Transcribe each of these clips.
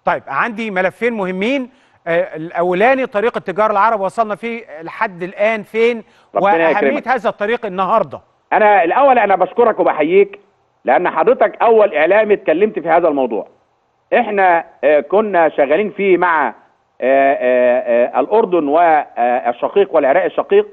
طيب عندي ملفين مهمين آه، الاولاني طريق التجار العرب وصلنا فيه لحد الان فين ربنا واهميه يكرمك. هذا الطريق النهارده انا الاول انا بشكرك وبحييك لان حضرتك اول اعلامي اتكلمت في هذا الموضوع احنا آه، كنا شغالين فيه مع آه، آه، آه، الاردن والشقيق والعراق الشقيق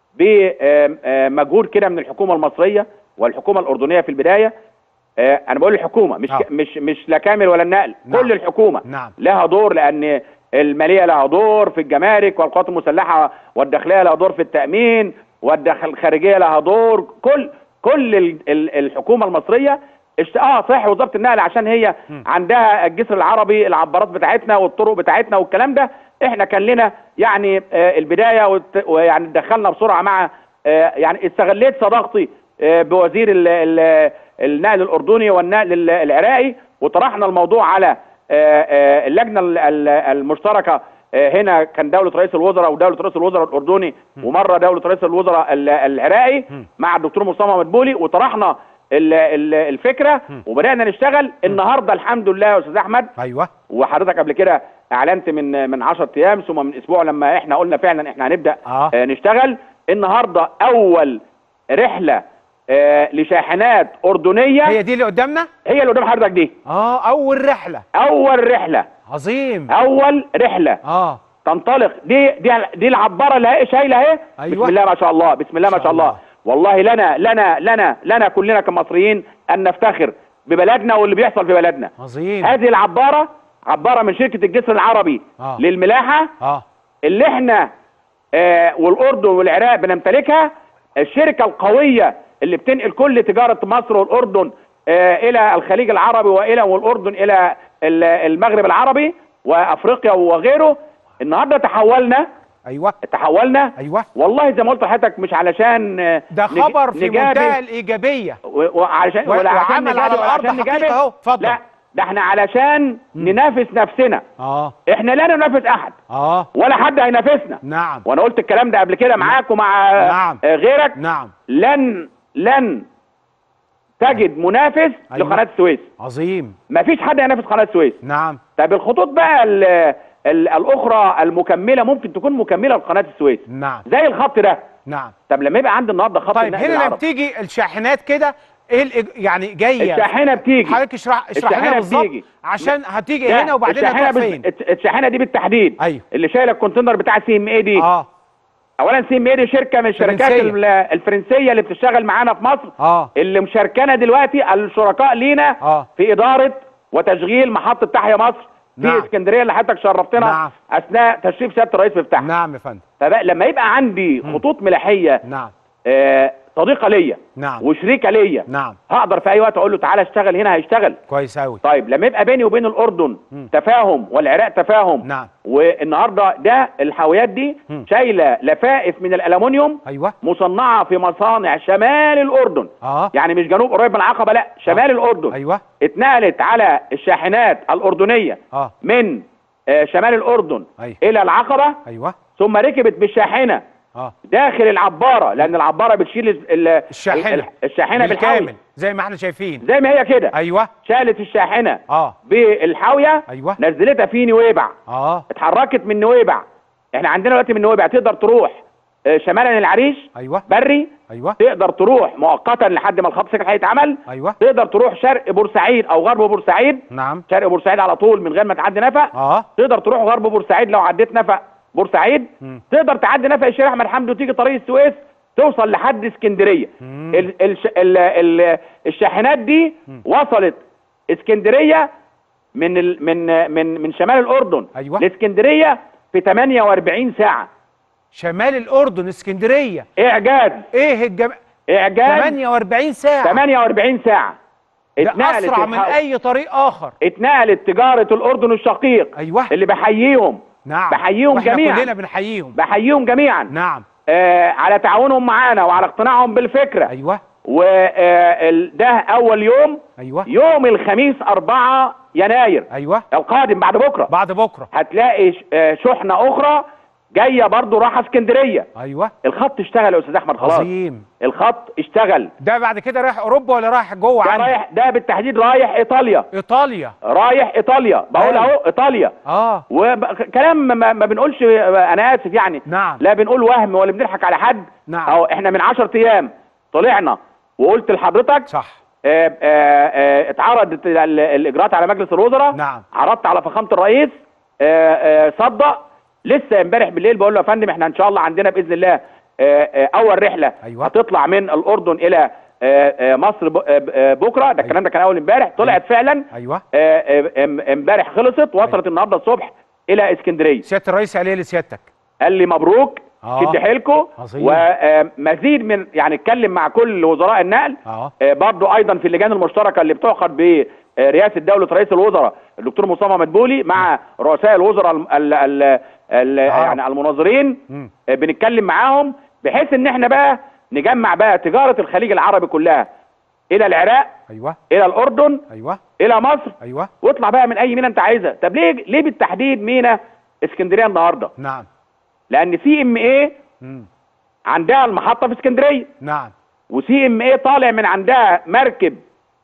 بمجهود كده من الحكومه المصريه والحكومه الاردنيه في البدايه آه، انا بقول الحكومه مش آه. مش مش لا كامل ولا النقل نعم. كل الحكومه نعم. لها دور لان الماليه لها دور في الجمارك والقوات المسلحه والداخليه لها دور في التامين والخارجيه لها دور كل كل ال- ال- الحكومه المصريه اشت- اه صح وزاره النقل عشان هي عندها الجسر العربي العبارات بتاعتنا والطرق بتاعتنا والكلام ده احنا كان لنا يعني آه البدايه والت- ويعني دخلنا بسرعه مع آه يعني استغليت صداقتي آه بوزير ال- ال- النقل الاردني والنقل ال- العراقي وطرحنا الموضوع على آه، آه، اللجنه ال- ال- المشتركه آه، هنا كان دوله رئيس الوزراء ودوله رئيس الوزراء الاردني ومره دوله رئيس الوزراء ال- العراقي مع الدكتور مصطفى مدبولي وطرحنا ال- ال- الفكره وبدانا نشتغل النهارده الحمد لله يا استاذ احمد ايوه وحضرتك قبل كده اعلنت من من 10 ايام ثم من اسبوع لما احنا قلنا فعلا احنا هنبدا آه. آه نشتغل النهارده اول رحله آه لشاحنات اردنيه هي دي اللي قدامنا هي اللي قدام حضرتك دي اه اول رحله اول رحله عظيم اول رحله اه تنطلق دي دي دي العباره اللي هي شايله اهي أيوة. بسم الله ما شاء الله بسم الله ما شاء شاء الله الله. والله لنا لنا لنا لنا كلنا كمصريين ان نفتخر ببلدنا واللي بيحصل في بلدنا عظيم هذه العباره عباره من شركه الجسر العربي آه. للملاحه اه اللي احنا آه والاردن والعراق بنمتلكها الشركه القويه اللي بتنقل كل تجاره مصر والاردن آه الى الخليج العربي والى والاردن الى ال- المغرب العربي وافريقيا وغيره النهارده تحولنا ايوه تحولنا ايوه والله زي ما قلت لحضرتك مش علشان آه، ده نج- خبر في نجابل- منتهى الايجابيه و- وعشان و- ولا عشان وعمل نجابل على ولا الأرض عشان حقيقة نجابل. أهو، اتفضل. لا ده احنا علشان ننافس نفسنا اه احنا لا ننافس احد اه ولا حد هينافسنا نعم وانا قلت الكلام ده قبل كده معاك ومع نعم. آه، غيرك نعم لن لن تجد منافس أيوة. لقناه السويس عظيم مفيش حد هينافس قناه السويس نعم طب الخطوط بقى ال ال الاخرى المكمله ممكن تكون مكمله لقناه السويس نعم زي الخط ده نعم طب لما يبقى عندي النهارده خط طيب النقل هنا لما العربي بتيجي الشاحنات كده ايه الإج- يعني جايه الشاحنه بتيجي حضرتك اشرح اشرح لنا الشاحنة بالظبط بتيجي. عشان هتيجي لا، هنا وبعدين الشاحنة هتروح بال- فين الت- الشاحنه دي بالتحديد أيوة. اللي شايله الكونتينر بتاع سي ام اي دي اه اولا سي ام اي دي شركه من الشركات فرنسية. ال- الفرنسيه اللي بتشتغل معانا في مصر اه اللي مشاركانا دلوقتي الشركاء لينا آه. في اداره وتشغيل محطه تحيا مصر في نعم. اسكندريه اللي حضرتك شرفتنا نعم. اثناء تشريف سياده الرئيس بتاعها نعم يا فندم فبقى لما يبقى عندي خطوط ملاحيه نعم آه صديقه ليا نعم وشريكه ليا نعم هقدر في اي وقت اقول له تعالى اشتغل هنا هيشتغل كويس قوي طيب لما يبقى بيني وبين الاردن تفاهم والعراق تفاهم نعم والنهارده ده الحاويات دي مم. شايله لفائف من الالومنيوم ايوه مصنعه في مصانع شمال الاردن اه يعني مش جنوب قريب من العقبه لا شمال الاردن ايوه اتنقلت على الشاحنات الاردنيه اه من آه، شمال الاردن أيوة. الى العقبه ايوه ثم ركبت بالشاحنه اه داخل العباره لان العباره بتشيل ال- ال- الشاحنه ال- الشاحنه بالحاوي بالكامل زي ما احنا شايفين زي ما هي كده ايوه شالت الشاحنه اه بالحاويه ايوه نزلتها في نويبع اه اتحركت من نويبع احنا عندنا دلوقتي من نويبع تقدر تروح آه، شمالا العريش ايوه بري ايوه تقدر تروح مؤقتا لحد ما الخط سكن هيتعمل ايوه تقدر تروح شرق بورسعيد او غرب بورسعيد نعم شرق بورسعيد على طول من غير ما تعدي نفق اه تقدر تروح غرب بورسعيد لو عديت نفق بورسعيد مم. تقدر تعدي نفق الشيخ احمد حمدي وتيجي طريق السويس توصل لحد اسكندريه مم. ال ال ال ال الشاحنات دي وصلت اسكندريه من ال من من من شمال الاردن أيوة. لاسكندريه في 48 ساعه شمال الاردن اسكندريه اعجاز ايه الجم... اعجاز 48 ساعه 48 ساعه ده اسرع من الح- اي طريق اخر اتنقلت تجاره الاردن الشقيق ايوه اللي بحييهم نعم بحييهم واحنا جميعا. كلنا بنحييهم بحييهم جميعا نعم آه على تعاونهم معانا وعلى اقتناعهم بالفكره ايوه وده اول يوم ايوه يوم الخميس 4 يناير ايوه القادم بعد بكره بعد بكره هتلاقي ش- آه، شحنه اخرى جايه برضو رايحه اسكندريه ايوه الخط اشتغل يا استاذ احمد خلاص عظيم الخط اشتغل ده بعد كده رايح اوروبا ولا رايح جوه ده عندي رايح ده بالتحديد رايح ايطاليا ايطاليا رايح ايطاليا بقول أيوة. اهو ايطاليا اه وكلام ما, ما بنقولش انا اسف يعني نعم. لا بنقول وهم ولا بنضحك على حد نعم. اهو احنا من 10 ايام طلعنا وقلت لحضرتك صح آه، آه، آه، اتعرضت ال- الاجراءات على مجلس الوزراء نعم. عرضت على فخامه الرئيس آه، آه، صدق لسه امبارح بالليل بقول له يا فندم احنا ان شاء الله عندنا باذن الله آه، آه، اول رحله أيوة. هتطلع من الاردن الى آه، آه، مصر ب- آه، آه، بكره ده الكلام ده كان اول امبارح طلعت فعلا ايوه آه، آه، ام- امبارح خلصت وصلت النهارده الصبح الى اسكندريه سياده الرئيس قال ايه لسيادتك قال لي مبروك آه. شد حيلكم عظيم. ومزيد من يعني اتكلم مع كل وزراء النقل اه آه، برضو ايضا في اللجان المشتركه اللي بتعقد برئاسه دوله رئيس الوزراء الدكتور مصطفى مدبولي مع رؤساء الوزراء الم- ال ال ال يعني المناظرين مم. آه، بنتكلم معاهم بحيث ان احنا بقى نجمع بقى تجاره الخليج العربي كلها الى العراق ايوه الى الاردن ايوه الى مصر ايوه واطلع بقى من اي مينا انت عايزها طب ليه ليه بالتحديد مينا اسكندريه النهارده نعم لان سي ام ايه مم. عندها المحطه في اسكندريه نعم وسي ام ايه طالع من عندها مركب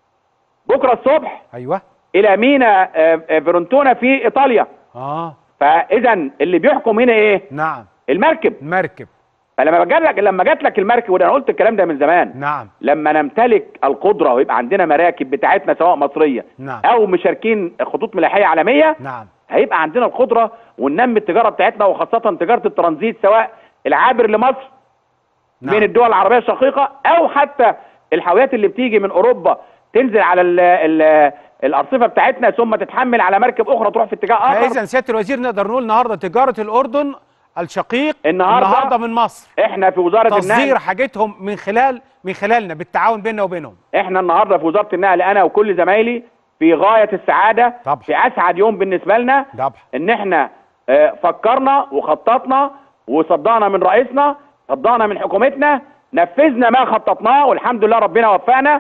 بكره الصبح ايوه الى مينا آه، آه، فيرونتونا في ايطاليا اه فاذا اللي بيحكم هنا ايه نعم المركب مركب فلما جات لك لما جات لك المركب وده انا قلت الكلام ده من زمان نعم لما نمتلك القدره ويبقى عندنا مراكب بتاعتنا سواء مصريه نعم. او مشاركين خطوط ملاحيه عالميه نعم هيبقى عندنا القدره وننمي التجاره بتاعتنا وخاصه تجاره الترانزيت سواء العابر لمصر نعم. من الدول العربيه الشقيقه او حتى الحاويات اللي بتيجي من اوروبا تنزل على ال ال الارصفه بتاعتنا ثم تتحمل على مركب اخرى تروح في اتجاه اخر فاذا سياده الوزير نقدر نقول النهارده تجاره الاردن الشقيق النهاردة النهارده من مصر احنا في وزاره تصدير النقل حاجتهم من خلال من خلالنا بالتعاون بيننا وبينهم احنا النهارده في وزاره النقل انا وكل زمايلي في غايه السعاده طبعا. في اسعد يوم بالنسبه لنا طبعا ان احنا آه، فكرنا وخططنا وصدقنا من رئيسنا صدقنا من حكومتنا نفذنا ما خططناه والحمد لله ربنا وفقنا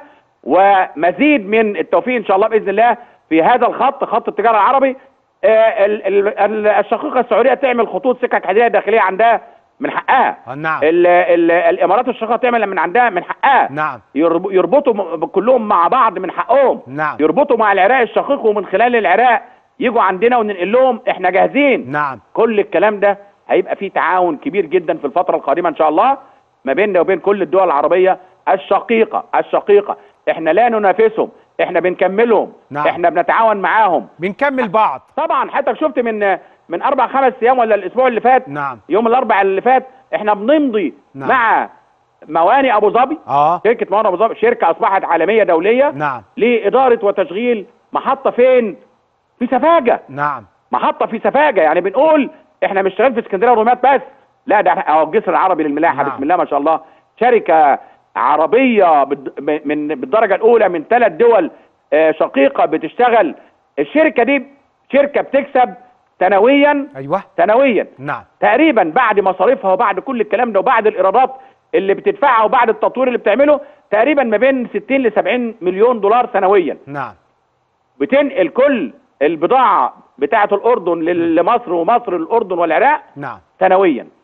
ومزيد من التوفيق ان شاء الله باذن الله في هذا الخط خط التجاره العربي آه، ال- ال- ال- الشقيقه السعوديه تعمل خطوط سكك حديديه داخليه عندها من حقها آه، نعم ال ال الامارات الشقيقه تعمل من عندها من حقها نعم يرب- يربطوا م- كلهم مع بعض من حقهم نعم. يربطوا مع العراق الشقيق ومن خلال العراق يجوا عندنا وننقل لهم احنا جاهزين نعم كل الكلام ده هيبقى فيه تعاون كبير جدا في الفتره القادمه ان شاء الله ما بيننا وبين كل الدول العربيه الشقيقه الشقيقه احنا لا ننافسهم احنا بنكملهم نعم. احنا بنتعاون معاهم بنكمل بعض طبعا حتى شفت من من اربع خمس ايام ولا الاسبوع اللي فات نعم يوم الاربع اللي فات احنا بنمضي نعم. مع مواني ابو ظبي اه شركه مواني ابو ظبي شركه اصبحت عالميه دوليه نعم لاداره وتشغيل محطه فين في سفاجه نعم محطه في سفاجه يعني بنقول احنا مش شغالين في اسكندريه ودمياط بس لا ده احنا اهو الجسر العربي للملاحه نعم. بسم الله ما شاء الله شركه عربيه بالد- من بالدرجه الاولى من ثلاث دول آه، شقيقه بتشتغل الشركه دي شركه بتكسب سنويا ايوه سنويا نعم تقريبا بعد مصاريفها وبعد كل الكلام ده وبعد الايرادات اللي بتدفعها وبعد التطوير اللي بتعمله تقريبا ما بين 60 ل 70 مليون دولار سنويا نعم بتنقل كل البضاعه بتاعه الاردن لل- لمصر ومصر للاردن والعراق نعم سنويا